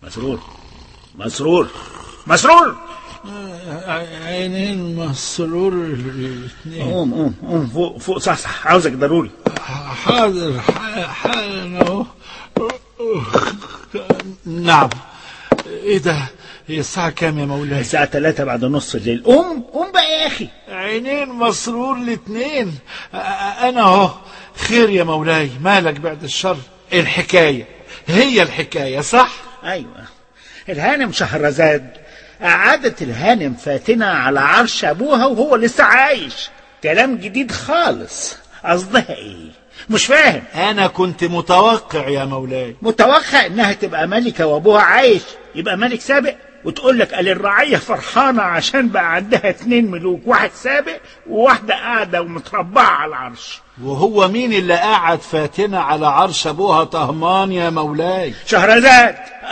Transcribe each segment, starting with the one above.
مسرور مسرور مسرور عينين مسرور الاثنين قوم قوم قوم فوق فوق صح صح عاوزك ضروري حاضر ح- حالا اهو نعم ايه ده هي الساعة كام يا مولاي الساعة 3 بعد نص الليل قوم قوم بقى يا أخي عينين مسرور الاثنين أ- أ- انا اهو خير يا مولاي مالك بعد الشر الحكاية هي الحكاية صح أيوة الهانم شهرزاد قعدت الهانم فاتنة على عرش أبوها وهو لسه عايش كلام جديد خالص قصدها إيه مش فاهم انا كنت متوقع يا مولاي متوقع إنها تبقى ملكة وأبوها عايش يبقى ملك سابق وتقول لك قال الرعية فرحانة عشان بقى عندها اتنين ملوك واحد سابق وواحدة قاعدة ومتربعة على العرش وهو مين اللي قاعد فاتنا على عرش ابوها طهمان يا مولاي شهرزاد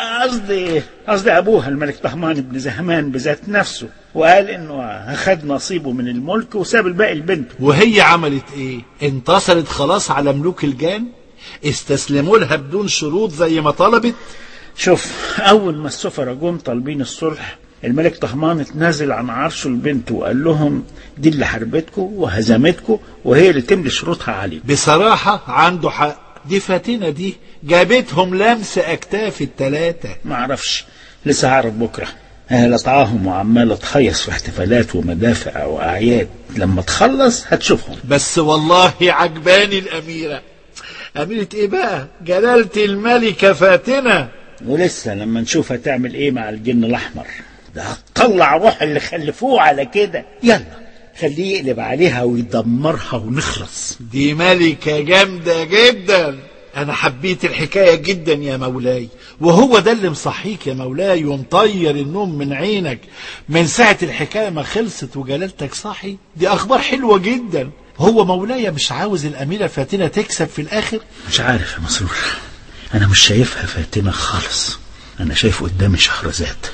قصدي قصدي ابوها الملك طهمان بن زهمان بذات نفسه وقال انه اخذ نصيبه من الملك وساب الباقي لبنته وهي عملت ايه انتصرت خلاص على ملوك الجان استسلموا لها بدون شروط زي ما طلبت شوف اول ما السفراء جم طالبين الصلح الملك طهمان اتنازل عن عرشه لبنته وقال لهم دي اللي حاربتكم وهزمتكم وهي اللي تملي شروطها عليكم بصراحة عنده حق دي فاتنة دي جابتهم لمس أكتاف التلاتة ما اعرفش لسه هعرف بكره انا لطعاهم وعماله تخيص في احتفالات ومدافع واعياد لما تخلص هتشوفهم بس والله عجباني الأميرة أميرة إيه بقى جلالة الملكة فاتنة ولسه لما نشوف هتعمل ايه مع الجن الاحمر ده هتطلع روح اللي خلفوه على كده يلا خليه يقلب عليها ويدمرها ونخلص دي ملكة جامدة جدا أنا حبيت الحكاية جدا يا مولاي وهو ده اللي مصحيك يا مولاي ومطير النوم من عينك من ساعة الحكاية ما خلصت وجلالتك صاحي دي أخبار حلوة جدا هو مولاي مش عاوز الأميرة فاتنة تكسب في الآخر مش عارف يا مسرور انا مش شايفها فاتنة خالص انا شايف قدامي شهرزاد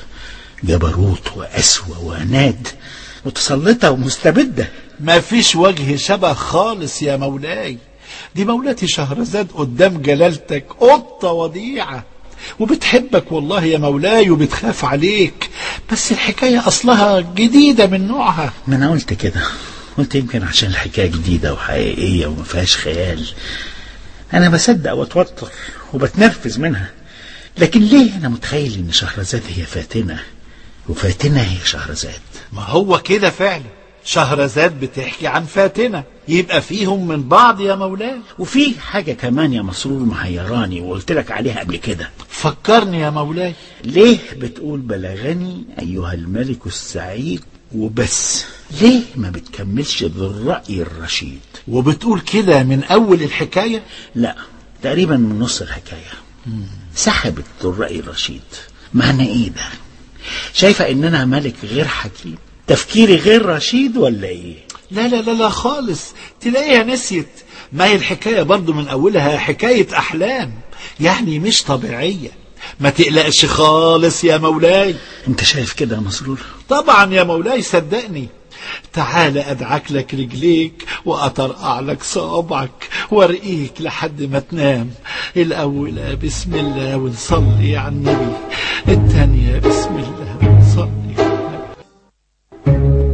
جبروت وقسوة وعناد متسلطة ومستبدة ما فيش وجه شبه خالص يا مولاي دي مولاتي شهرزاد قدام جلالتك قطة وديعة وبتحبك والله يا مولاي وبتخاف عليك بس الحكاية أصلها جديدة من نوعها ما انا قلت كده قلت يمكن عشان الحكاية جديدة وحقيقية وما فيهاش خيال انا بصدق واتوتر وبتنرفز منها لكن ليه انا متخيل ان شهرزاد هي فاتنة وفاتنة هي شهرزاد ما هو كده فعلا شهرزاد بتحكي عن فاتنة يبقى فيهم من بعض يا مولاي وفي حاجة كمان يا مسرور محيراني وقلت لك عليها قبل كده فكرني يا مولاي ليه بتقول بلغني أيها الملك السعيد وبس ليه ما بتكملش بالرأي الرشيد وبتقول كده من أول الحكاية لا تقريبا من نص الحكاية سحبت الرأي الرشيد معنى ايه ده شايفة ان انا ملك غير حكيم تفكيري غير رشيد ولا ايه لا لا لا لا خالص تلاقيها نسيت ما هي الحكاية برضو من أولها حكاية أحلام يعني مش طبيعية ما تقلقش خالص يا مولاي انت شايف كده يا مسرور طبعا يا مولاي صدقني تعال أدعك لك رجليك وأطرقع لك صابعك وارقيك لحد ما تنام الأولى بسم الله ونصلي على النبي الثانية بسم الله ونصلي على النبي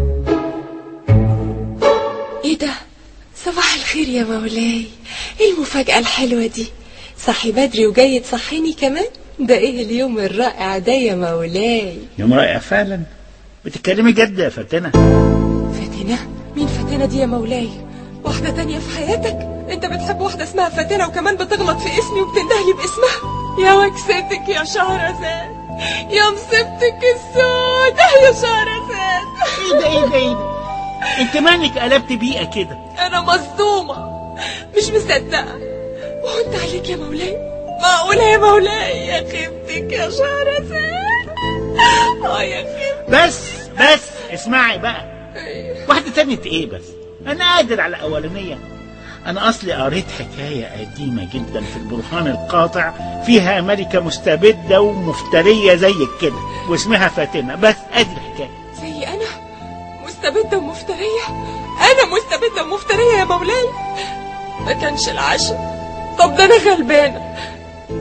ايه ده صباح الخير يا مولاي ايه المفاجأة الحلوة دي صحي بدري وجاي تصحيني كمان ده ايه اليوم الرائع ده يا مولاي يوم رائع فعلا بتتكلمي جد يا فاتنة فاتنة مين فاتنة دي يا مولاي واحدة تانية في حياتك انت بتحب واحدة اسمها فاتنة وكمان بتغلط في اسمي وبتندهلي باسمها يا وكستك يا شهرزاد يا مصيبتك السودة يا شهرزاد ايه ده ايه ده ايه ده انت مالك قلبت بيئة كده انا مصدومة مش مصدقة وانت عليك يا مولاي معقولة يا مولاي يا خيبتك يا شهرزاد اه يا خيبتك بس بس اسمعي بقى واحدة تانية ايه بس انا قادر على اولانية انا اصلي قريت حكاية قديمة جدا في البرهان القاطع فيها ملكة مستبدة ومفترية زيك كده واسمها فاتنة بس ادي الحكاية زي انا مستبدة ومفترية انا مستبدة ومفترية يا مولاي ما كانش العشاء طب ده انا غلبانة وبحب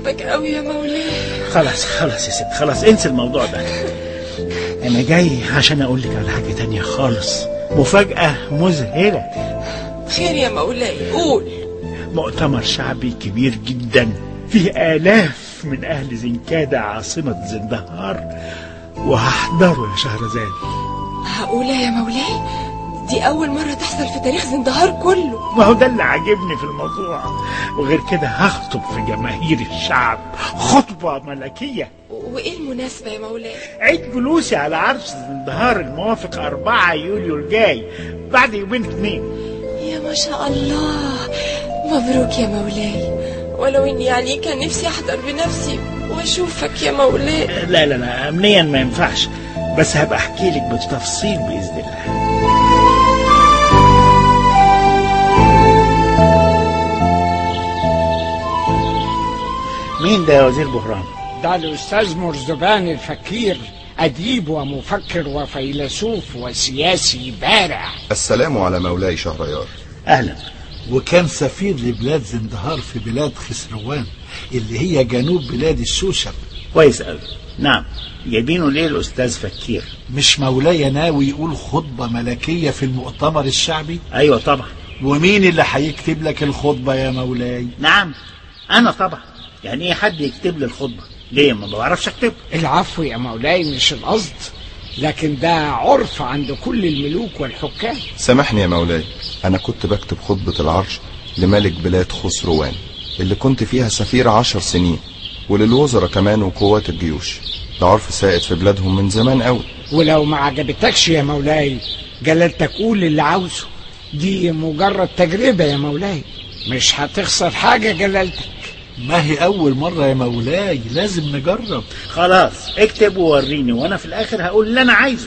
بحبك قوي يا مولاي خلاص خلاص يا ست خلاص انسى الموضوع ده انا جاي عشان اقول لك على حاجه تانية خالص مفاجاه مذهله خير يا مولاي قول مؤتمر شعبي كبير جدا فيه آلاف من أهل زنكادة عاصمة زندهار وهحضره يا شهرزاد هقولها يا مولاي دي أول مرة تحصل في تاريخ زندهار كله ما هو ده اللي عاجبني في الموضوع وغير كده هخطب في جماهير الشعب خطبة ملكية وإيه المناسبة يا مولاي عيد جلوسي على عرش زندهار الموافق 4 يوليو الجاي بعد يومين اتنين يا ما شاء الله مبروك يا مولاي ولو إني يعني كان نفسي أحضر بنفسي وأشوفك يا مولاي لا لا لا أمنيا ما ينفعش بس هبقى أحكي لك بالتفصيل بإذن الله مين ده يا وزير بهرام ده الأستاذ مرزبان الفكير أديب ومفكر وفيلسوف وسياسي بارع السلام على مولاي شهريار أهلا وكان سفير لبلاد زندهار في بلاد خسروان اللي هي جنوب بلاد الشوشب كويس قوي نعم جايبينه ليه الأستاذ فكير مش مولاي ناوي يقول خطبة ملكية في المؤتمر الشعبي أيوة طبعا ومين اللي هيكتب لك الخطبة يا مولاي نعم أنا طبعا يعني إيه حد يكتب لي الخطبة ليه ما بعرفش أكتب العفو يا مولاي مش القصد لكن ده عرف عند كل الملوك والحكام سامحني يا مولاي أنا كنت بكتب خطبة العرش لملك بلاد خسروان اللي كنت فيها سفير عشر سنين وللوزراء كمان وقوات الجيوش ده عرف سائد في بلادهم من زمان قوي ولو ما عجبتكش يا مولاي جلالتك قول اللي عاوزه دي مجرد تجربة يا مولاي مش هتخسر حاجة جلالتك ما هي أول مرة يا مولاي لازم نجرب خلاص اكتب ووريني وأنا في الآخر هقول اللي أنا عايزه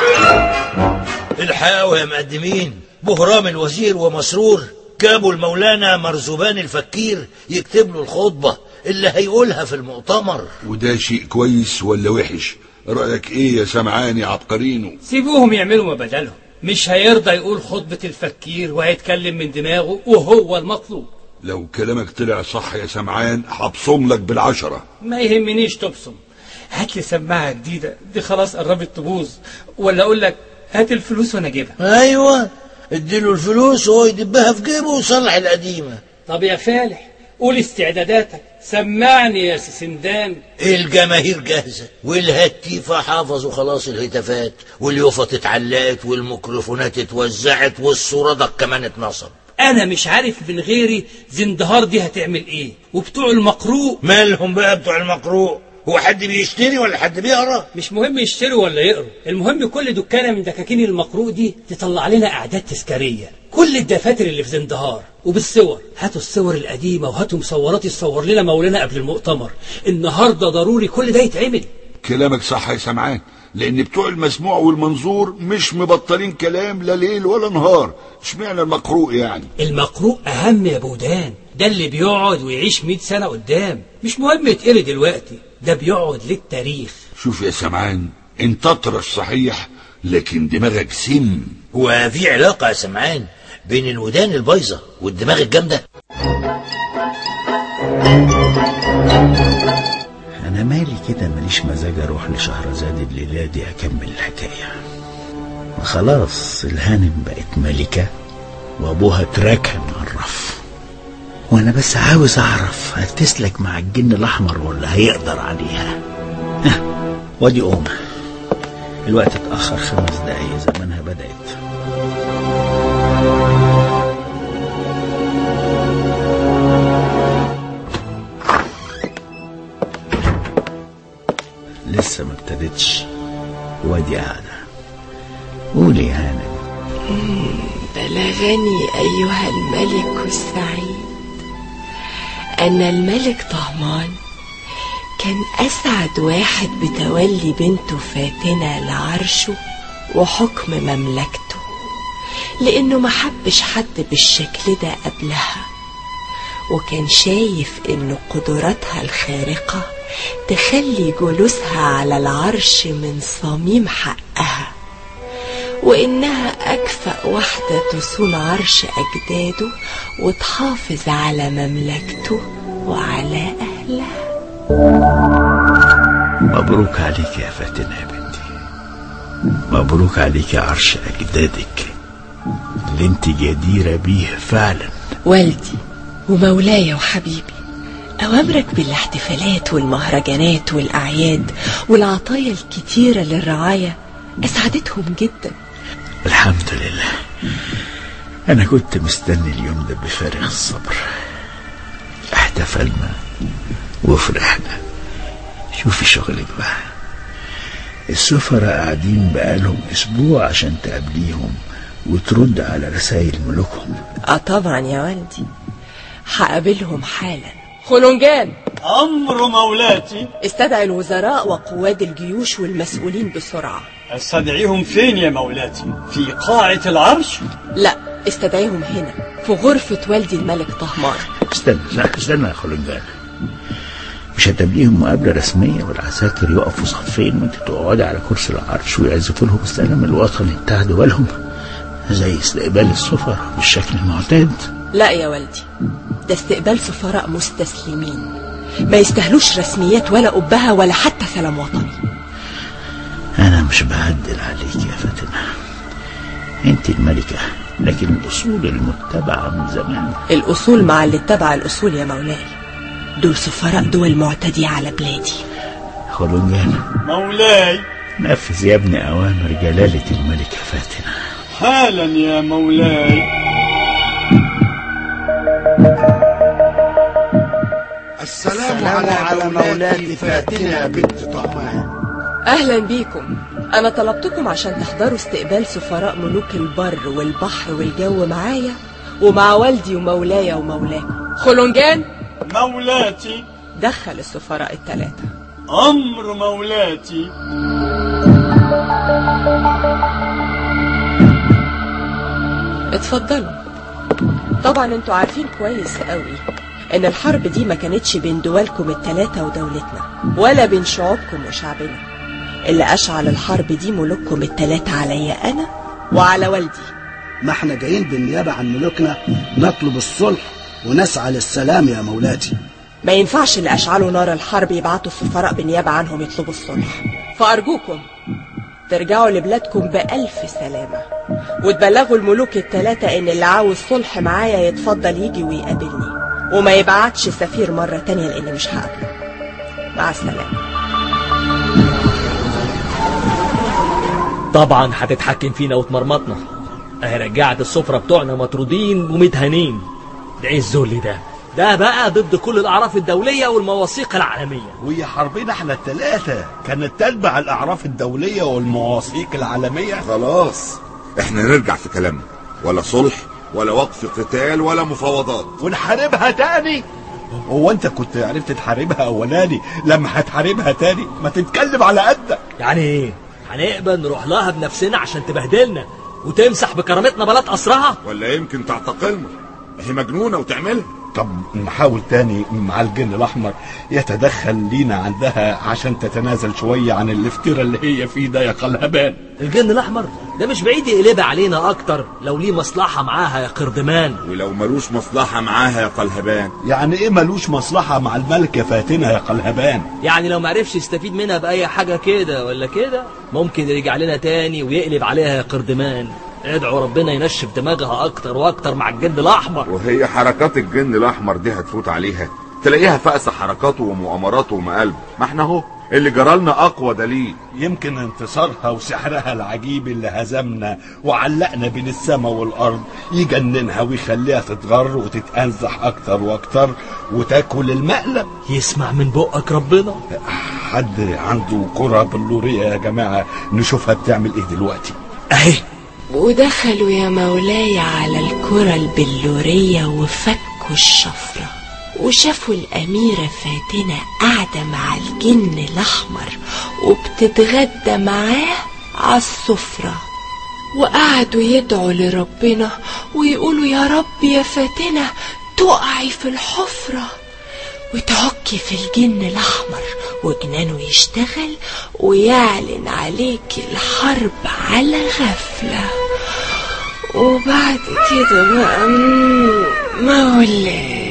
الحقوا يا مقدمين بهرام الوزير ومسرور جابوا المولانا مرزبان الفكير يكتب له الخطبة اللي هيقولها في المؤتمر وده شيء كويس ولا وحش رأيك ايه يا سمعان يا عبقرينو سيبوهم يعملوا ما بدلهم مش هيرضى يقول خطبة الفكير وهيتكلم من دماغه وهو المطلوب لو كلامك طلع صح يا سمعان هبصم لك بالعشرة ما يهمنيش تبصم هات لي سماعة جديدة دي خلاص قربت تبوظ ولا اقول لك هات الفلوس وانا اجيبها ايوه اديله الفلوس وهو يدبها في جيبه ويصلح القديمة طب يا فالح قول استعداداتك سمعني يا سندان الجماهير جاهزة والهتيفة حافظوا خلاص الهتافات واليوفط اتعلقت والميكروفونات اتوزعت والصورة كمان اتنصب انا مش عارف من غيري زندهار دي هتعمل ايه وبتوع المقروء مالهم بقى بتوع المقروء هو حد بيشتري ولا حد بيقرا مش مهم يشتروا ولا يقروا المهم كل دكانة من دكاكين المقروء دي تطلع لنا اعداد تذكارية كل الدفاتر اللي في زندهار وبالصور هاتوا الصور القديمة وهاتوا مصورات يصور لنا مولانا قبل المؤتمر النهاردة ضروري كل ده يتعمل كلامك صح يا سمعان لان بتوع المسموع والمنظور مش مبطلين كلام لا ليل ولا نهار اشمعنى المقروء يعني المقروء أهم يا بودان ده اللي بيقعد ويعيش مئة سنة قدام مش مهم يتقري دلوقتي ده بيقعد للتاريخ شوف يا سمعان انت اطرش صحيح لكن دماغك سم وفي علاقة يا سمعان بين الودان البايظة والدماغ الجامدة أنا مالي كده ماليش مزاج أروح لشهرزاد الليلة دي أكمل الحكاية خلاص الهانم بقت ملكة وأبوها اتركن على الرف وأنا بس عاوز أعرف هتسلك مع الجن الأحمر ولا هيقدر عليها ها، وادي قومة الوقت اتأخر خمس دقايق زمانها بدأت لسه ما ابتدتش وادي قاعدة قولي يا هانم بلغني أيها الملك السعيد أن الملك طهمان كان أسعد واحد بتولي بنته فاتنة لعرشه وحكم مملكته لأنه ما حبش حد بالشكل ده قبلها وكان شايف إن قدراتها الخارقة تخلي جلوسها على العرش من صميم حقها وإنها أكفأ واحدة تصون عرش أجداده وتحافظ على مملكته وعلى أهلها مبروك عليك يا فاتنة يا بنتي مبروك عليك يا عرش أجدادك اللي انت جديرة بيه فعلا والدي ومولاي وحبيبي أوامرك بالاحتفالات والمهرجانات والأعياد والعطايا الكتيرة للرعاية أسعدتهم جدا الحمد لله أنا كنت مستني اليوم ده بفارغ الصبر احتفلنا وفرحنا شوفي شغلك بقى السفراء قاعدين بقالهم أسبوع عشان تقابليهم وترد على رسائل ملوكهم آه طبعا يا والدي هقابلهم حالا خلونجان أمر مولاتي استدعي الوزراء وقواد الجيوش والمسؤولين بسرعة أستدعيهم فين يا مولاتي في قاعة العرش لا استدعيهم هنا في غرفة والدي الملك طهمار استنى لا استنى يا خلنجان مش هتبليهم مقابلة رسمية والعساكر يقفوا صفين وانت تقعدي على كرسي العرش ويعزفوا لهم السلام الوطني بتاع دولهم زي استقبال السفراء بالشكل المعتاد لا يا والدي ده استقبال سفراء مستسلمين ما يستاهلوش رسميات ولا أبهة ولا حتى سلام وطني أنا مش بعدل عليك يا فاتنة أنت الملكة لكن الأصول المتبعة من زمان الأصول مع اللي اتبع الأصول يا مولاي دول سفراء دول معتدية على بلادي خلونجان مولاي نفذ يا ابني أوامر جلالة الملكة فاتنة حالا يا مولاي السلام على مولاتي فاتنة بنت طهمان أهلا بيكم أنا طلبتكم عشان تحضروا استقبال سفراء ملوك البر والبحر والجو معايا ومع والدي ومولاي ومولاكم خلونجان مولاتي دخل السفراء الثلاثة أمر مولاتي اتفضلوا طبعا انتوا عارفين كويس قوي ان الحرب دي ما كانتش بين دولكم التلاتة ودولتنا ولا بين شعوبكم وشعبنا اللي اشعل الحرب دي ملوككم التلاتة عليا انا وعلى والدي ما احنا جايين بالنيابة عن ملوكنا نطلب الصلح ونسعى للسلام يا مولاتي ما ينفعش اللي اشعلوا نار الحرب يبعتوا السفراء بالنيابة عنهم يطلبوا الصلح فارجوكم ترجعوا لبلادكم بألف سلامة وتبلغوا الملوك التلاتة ان اللي عاوز صلح معايا يتفضل يجي ويقابلني وما يبعتش سفير مرة تانية لاني مش هقابله مع السلامة طبعا هتتحكم فينا وتمرمطنا اهي رجعت السفرة بتوعنا مطرودين ومتهانين ده ايه الذل ده ده بقى ضد كل الاعراف الدولية والمواثيق العالمية وهي حربنا احنا الثلاثة كانت تتبع الأعراف الدولية والمواثيق العالمية خلاص احنا نرجع في كلامنا ولا صلح ولا وقف قتال ولا مفاوضات ونحاربها تاني هو انت كنت عرفت تحاربها اولاني لما هتحاربها تاني ما تتكلم على قدك يعني ايه هنقبل نروح لها بنفسنا عشان تبهدلنا وتمسح بكرامتنا بلد أسرها ولا يمكن تعتقلنا هي مجنونة وتعملها طب نحاول تاني مع الجن الأحمر يتدخل لينا عندها عشان تتنازل شوية عن الافتراء اللي هي فيه ده يا قلهبان الجن الأحمر ده مش بعيد يقلبها علينا أكتر لو ليه مصلحة معاها يا قردمان ولو ملوش مصلحة معاها يا قلهبان يعني ايه ملوش مصلحة مع الملكة فاتنة يا قلهبان يعني لو معرفش يستفيد منها بأي حاجة كده ولا كده ممكن يرجع لنا تاني ويقلب عليها يا قردمان ادعوا ربنا ينشف دماغها أكتر وأكتر مع الجن الأحمر وهي حركات الجن الأحمر دي هتفوت عليها تلاقيها فأس حركاته ومؤامراته ومقالبه ما احنا اهو اللي جرالنا أقوى دليل يمكن انتصارها وسحرها العجيب اللي هزمنا وعلقنا بين السماء والأرض يجننها ويخليها تتغر وتتأنزح أكتر وأكتر وتاكل المقلب يسمع من بقك ربنا حد عنده كرة بلورية يا جماعة نشوفها بتعمل ايه دلوقتي اهي ودخلوا يا مولاي على الكرة البلورية وفكوا الشفرة وشافوا الأميرة فاتنة قاعدة مع الجن الأحمر وبتتغدى معاه على السفرة وقعدوا يدعوا لربنا ويقولوا يا رب يا فاتنة تقعي في الحفرة وتعكي في الجن الأحمر وجنانه يشتغل ويعلن عليك الحرب على غفلة وبعد كده بقى مولاي